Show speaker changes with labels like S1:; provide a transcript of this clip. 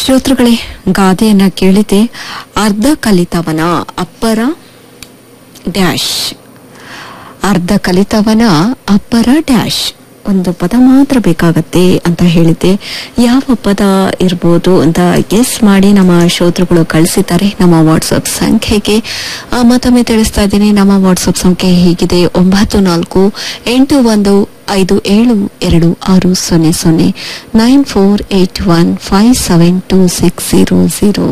S1: ಶ್ರೋತೃಗಳೇ ಗಾದೆಯನ್ನ ಕೇಳಿದೆ ಅರ್ಧ ಕಲಿತವನ ಅಪ್ಪರ ಡ್ಯಾಶ್ ಅರ್ಧ ಕಲಿತವನ ಅಪ್ಪರ ಡ್ಯಾಶ್ ಒಂದು ಪದ ಮಾತ್ರ ಬೇಕಾಗತ್ತೆ ಅಂತ ಹೇಳಿದ್ದೆ ಯಾವ ಪದ ಇರ್ಬೋದು ಅಂತ ಗೆಸ್ ಮಾಡಿ ನಮ್ಮ ಶ್ರೋತೃಗಳು ಕಳಿಸಿದ್ದಾರೆ ನಮ್ಮ ವಾಟ್ಸಪ್ ಸಂಖ್ಯೆಗೆ ಆ, ಮತ್ತೊಮ್ಮೆ ತಿಳಿಸ್ತಾ ಇದ್ದೀನಿ ನಮ್ಮ ವಾಟ್ಸಪ್ ಸಂಖ್ಯೆ ಹೀಗಿದೆ ಒಂಬತ್ತು ನಾಲ್ಕು ಎಂಟು ಒಂದು ಐದು ಏಳು ಎರಡು ಆರು ಸೊನ್ನೆ ಸೊನ್ನೆ nine four eight one five seven two six zero zero